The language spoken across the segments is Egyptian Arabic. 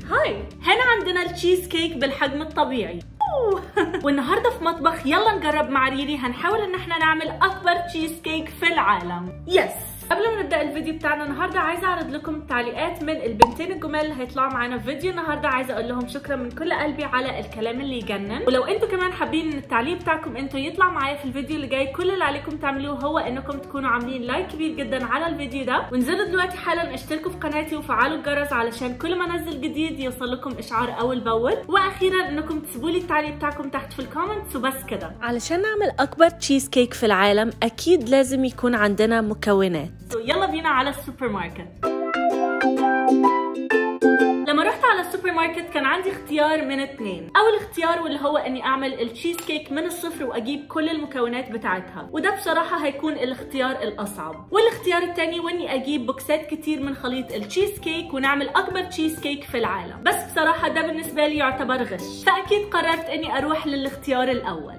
هاي هنا عندنا التشيز كيك بالحجم الطبيعي أوه. والنهارده في مطبخ يلا نجرب مع ريري هنحاول ان احنا نعمل اكبر تشيز كيك في العالم يس قبل ما نبدا الفيديو بتاعنا النهارده عايزه اعرض لكم تعليقات من البنتين الجمال اللي هيطلعوا معانا في فيديو النهارده عايزه اقول لهم شكرا من كل قلبي على الكلام اللي يجنن ولو انتوا كمان حابين ان التعليق بتاعكم انتوا يطلع معايا في الفيديو اللي جاي كل اللي عليكم تعملوه هو انكم تكونوا عاملين لايك كبير جدا على الفيديو ده وانزلوا دلوقتي حالا اشتركوا في قناتي وفعلوا الجرس علشان كل ما انزل جديد يوصل لكم اشعار اول باول واخيرا انكم تسيبوا لي التعليق بتاعكم تحت في الكومنتس وبس كده علشان نعمل أكبر تشيز كيك في العالم أكيد لازم يكون عندنا مكونات So, يلا بينا على السوبر ماركت لما رحت على السوبر ماركت كان عندي اختيار من اتنين اول اختيار واللي هو اني اعمل التشيز كيك من الصفر واجيب كل المكونات بتاعتها وده بصراحه هيكون الاختيار الاصعب والاختيار التاني واني اجيب بوكسات كتير من خليط التشيز كيك ونعمل اكبر تشيز كيك في العالم بس بصراحه ده بالنسبه لي يعتبر غش فاكيد قررت اني اروح للاختيار الاول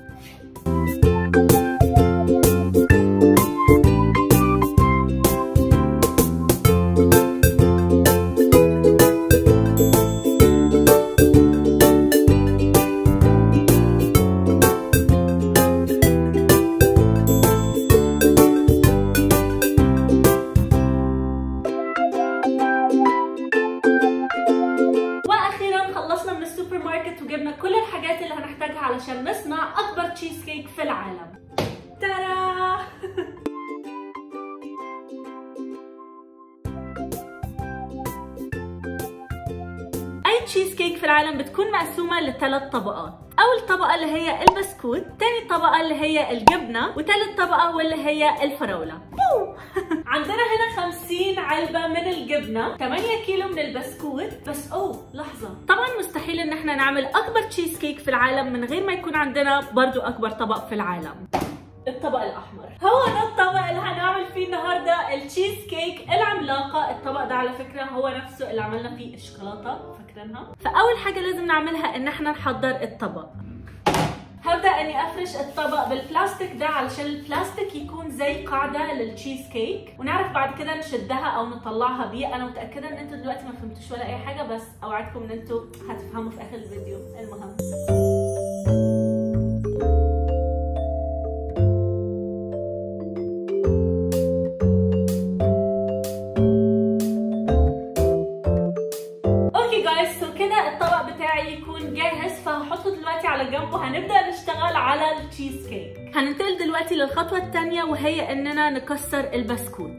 واخيرا خلصنا من السوبر ماركت وجبنا كل الحاجات اللي هنحتاجها علشان نصنع اكبر تشيز كيك في العالم ترى اي تشيز كيك في العالم بتكون مقسومه لثلاث طبقات اول طبقه اللي هي البسكوت تاني طبقه اللي هي الجبنه وتالت طبقه واللي هي الفراوله بو. عندنا هنا 50 علبه من الجبنه 8 كيلو من البسكوت بس اوه لحظه طبعا مستحيل ان احنا نعمل اكبر تشيز كيك في العالم من غير ما يكون عندنا برضو اكبر طبق في العالم الطبق الاحمر هو ده الطبق اللي هنعمل فيه النهارده التشيز كيك العملاقه الطبق ده على فكره هو نفسه اللي عملنا فيه الشوكولاته فاكرينها فاول حاجه لازم نعملها ان احنا نحضر الطبق هبدا اني افرش الطبق بالبلاستيك ده علشان البلاستيك يكون زي قاعده للتشيز كيك ونعرف بعد كده نشدها او نطلعها بيه انا متاكده ان انتوا دلوقتي ما فهمتوش ولا اي حاجه بس اوعدكم ان انتوا هتفهموا في اخر الفيديو المهم اوكي جايز سو كده الطبق بتاعي يكون جاهز فهحطه دلوقتي على جنب وهنبدا نشتغل على التشيز كيك هننتقل دلوقتي للخطوه الثانيه وهي اننا نكسر البسكوت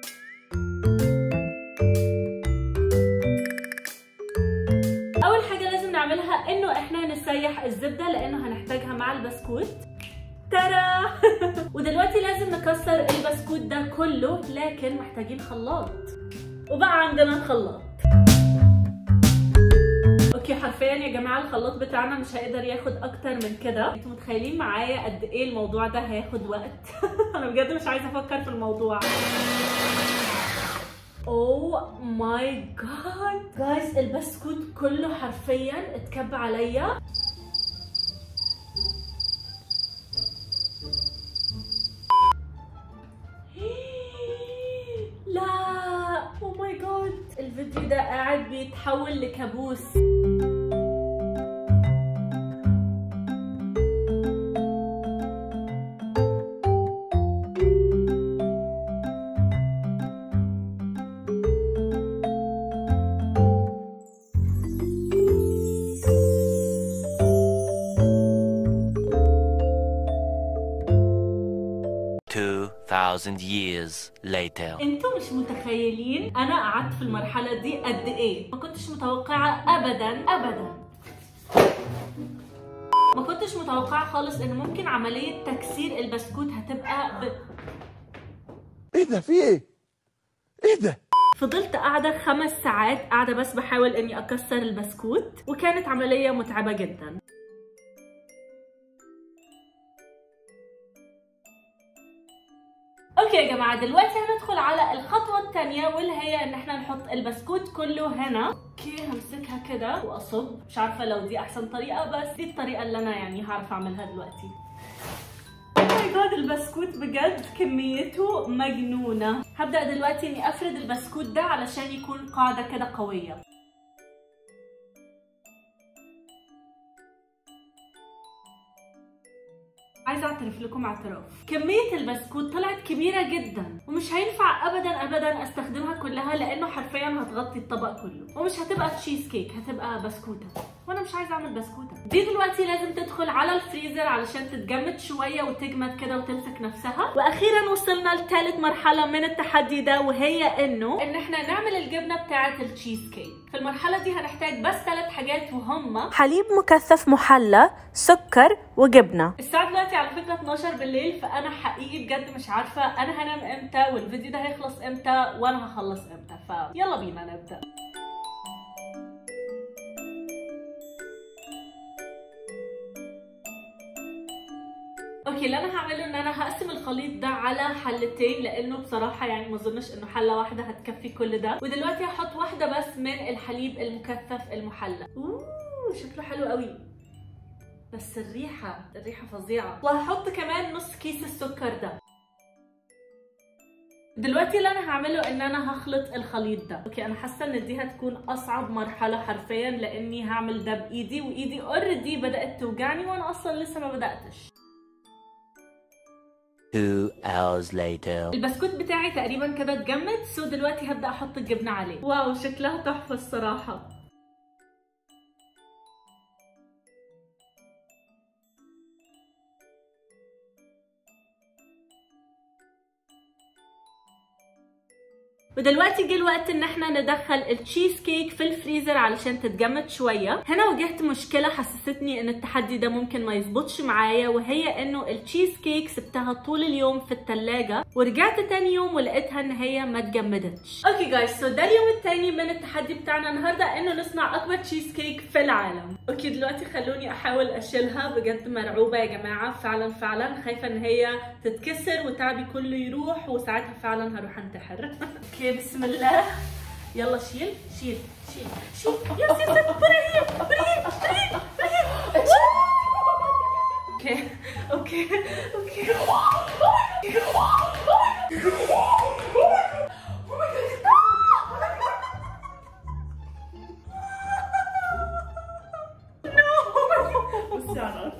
اول حاجه لازم نعملها انه احنا نسيح الزبده لانه هنحتاجها مع البسكوت ترى ودلوقتي لازم نكسر البسكوت ده كله لكن محتاجين خلاط وبقى عندنا الخلاط اوكي حرفيا يا جماعه الخلاط بتاعنا مش هيقدر ياخد اكتر من كده انتوا متخيلين معايا قد ايه الموضوع ده هياخد وقت انا بجد مش عايزه افكر في الموضوع اوه ماي جاد جايز البسكوت كله حرفيا اتكب عليا لا او ماي جاد الفيديو ده قاعد بيتحول لكابوس Two thousand years later. انتوا مش متخيلين انا قعدت في المرحله دي قد ايه ما كنتش متوقعه ابدا ابدا ما كنتش متوقعه خالص ان ممكن عمليه تكسير البسكوت هتبقى ب... ايه ده في ايه؟ ايه ده؟ فضلت قاعدة خمس ساعات قاعدة بس بحاول اني اكسر البسكوت وكانت عملية متعبة جدا اوكي يا جماعة دلوقتي هندخل على الخطوة التانية واللي هي ان احنا نحط البسكوت كله هنا اوكي همسكها كده واصب مش عارفة لو دي احسن طريقة بس دي الطريقة اللي انا يعني هعرف اعملها دلوقتي ماي جاد البسكوت بجد كميته مجنونة هبدأ دلوقتي اني افرد البسكوت ده علشان يكون قاعدة كده قوية عايزه اعترف لكم اعتراف كميه البسكوت طلعت كبيره جدا ومش هينفع ابدا ابدا استخدمها كلها لانه حرفيا هتغطي الطبق كله ومش هتبقى تشيز كيك هتبقى بسكوته وانا مش عايزه اعمل بسكوته دي دلوقتي لازم تدخل على الفريزر علشان تتجمد شويه وتجمد كده وتمسك نفسها واخيرا وصلنا لثالث مرحله من التحدي ده وهي انه ان احنا نعمل الجبنه بتاعه التشيز كيك في المرحله دي هنحتاج بس ثلاث حاجات وهما حليب مكثف محلى سكر وجبنة الساعة دلوقتي على فكرة 12 بالليل فأنا حقيقي بجد مش عارفة أنا هنام إمتى والفيديو ده هيخلص إمتى وأنا هخلص إمتى فيلا بينا نبدأ اوكي اللي انا هعمله ان انا هقسم الخليط ده على حلتين لانه بصراحه يعني ما اظنش انه حله واحده هتكفي كل ده ودلوقتي هحط واحده بس من الحليب المكثف المحلى اوه شكله حلو قوي بس الريحه الريحه فظيعه وهحط كمان نص كيس السكر ده دلوقتي اللي انا هعمله ان انا هخلط الخليط ده اوكي انا حاسه ان دي هتكون اصعب مرحله حرفيا لاني هعمل ده بايدي وايدي اوريدي بدات توجعني وانا اصلا لسه ما بداتش Two hours later. البسكوت بتاعي تقريبا كده اتجمد سو دلوقتي هبدا احط الجبنه عليه واو شكلها تحفه الصراحه ودلوقتي جه الوقت ان احنا ندخل التشيز كيك في الفريزر علشان تتجمد شويه هنا واجهت مشكله حسستني ان التحدي ده ممكن ما يظبطش معايا وهي انه التشيز كيك سبتها طول اليوم في التلاجة ورجعت تاني يوم ولقيتها ان هي ما اتجمدتش اوكي جايز سو ده اليوم التاني من التحدي بتاعنا النهارده انه نصنع اكبر تشيز كيك في العالم اوكي دلوقتي خلوني احاول اشيلها بجد مرعوبه يا جماعه فعلا فعلا خايفه ان هي تتكسر وتعبي كله يروح وساعتها فعلا هروح انتحر اوكي بسم الله يلا شيل شيل شيل شيل يس يس برهيب برهيب برهيب برهيب اوكي اوكي اوكي بصي على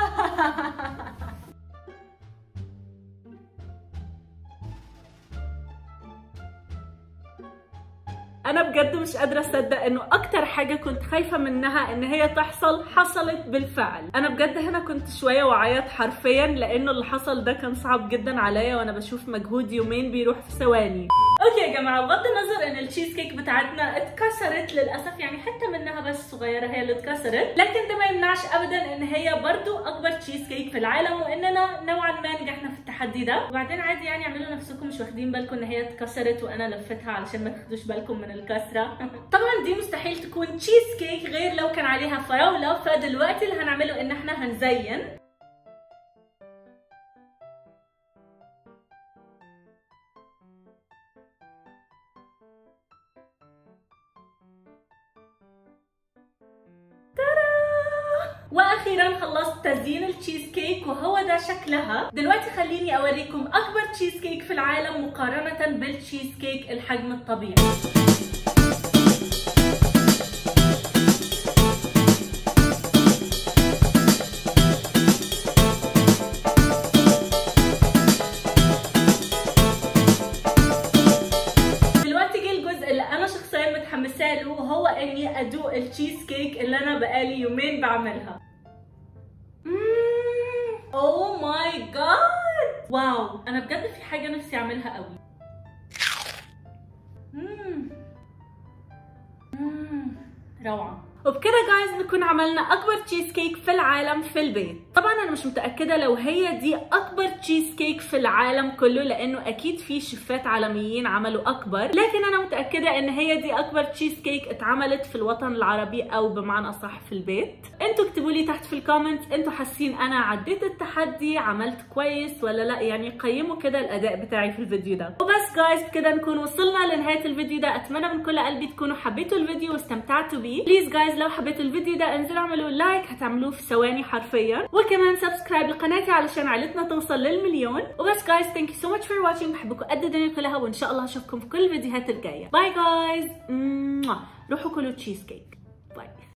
انا بجد مش قادره اصدق انه اكتر حاجه كنت خايفه منها ان هي تحصل حصلت بالفعل انا بجد هنا كنت شويه وعيط حرفيا لانه اللي حصل ده كان صعب جدا عليا وانا بشوف مجهود يومين بيروح في ثواني اوكي يا جماعه بغض النظر ان التشيز كيك بتاعتنا اتكسرت للاسف يعني حته منها بس صغيره هي اللي اتكسرت لكن ده ما يمنعش ابدا ان هي برضو اكبر تشيز كيك في العالم واننا نوعا ما نجحنا في التحدي ده وبعدين عادي يعني اعملوا نفسكم مش واخدين بالكم ان هي اتكسرت وانا لفتها علشان ما تاخدوش بالكم من الكسره طبعا دي مستحيل تكون تشيز كيك غير لو كان عليها فراوله فدلوقتي اللي هنعمله ان احنا هنزين واخيرا خلصت تزيين التشيز كيك وهو ده شكلها دلوقتي خليني اوريكم اكبر تشيز كيك في العالم مقارنه بالتشيز كيك الحجم الطبيعي دلوقتي جه الجزء اللي انا شخصيا متحمسه له وهو اني ادوق التشيز كيك اللي انا بقالي يومين بعملها اوه ماي جاد واو انا بجد في حاجه نفسي اعملها قوي مم. مم. روعه وبكده جايز نكون عملنا اكبر تشيز كيك في العالم في البيت طبعا انا مش متاكده لو هي دي اكبر تشيز كيك في العالم كله لانه اكيد في شيفات عالميين عملوا اكبر لكن انا متاكده ان هي دي اكبر تشيز كيك اتعملت في الوطن العربي او بمعنى اصح في البيت انتوا اكتبوا لي تحت في الكومنتس انتوا حاسين انا عديت التحدي عملت كويس ولا لا يعني قيموا كده الاداء بتاعي في الفيديو ده وبس جايز بكده نكون وصلنا لنهايه الفيديو ده اتمنى من كل قلبي تكونوا حبيتوا الفيديو واستمتعتوا بيه بليز جايز لو حبيتوا الفيديو ده انزلوا اعملوا لايك هتعملوه في ثواني حرفيا وكمان سبسكرايب لقناتي علشان عائلتنا توصل للمليون وبس جايز ثانك يو سو ماتش فور واتشنج بحبكم قد الدنيا كلها وان شاء الله اشوفكم في كل الفيديوهات الجايه باي جايز روحوا كلوا تشيز كيك باي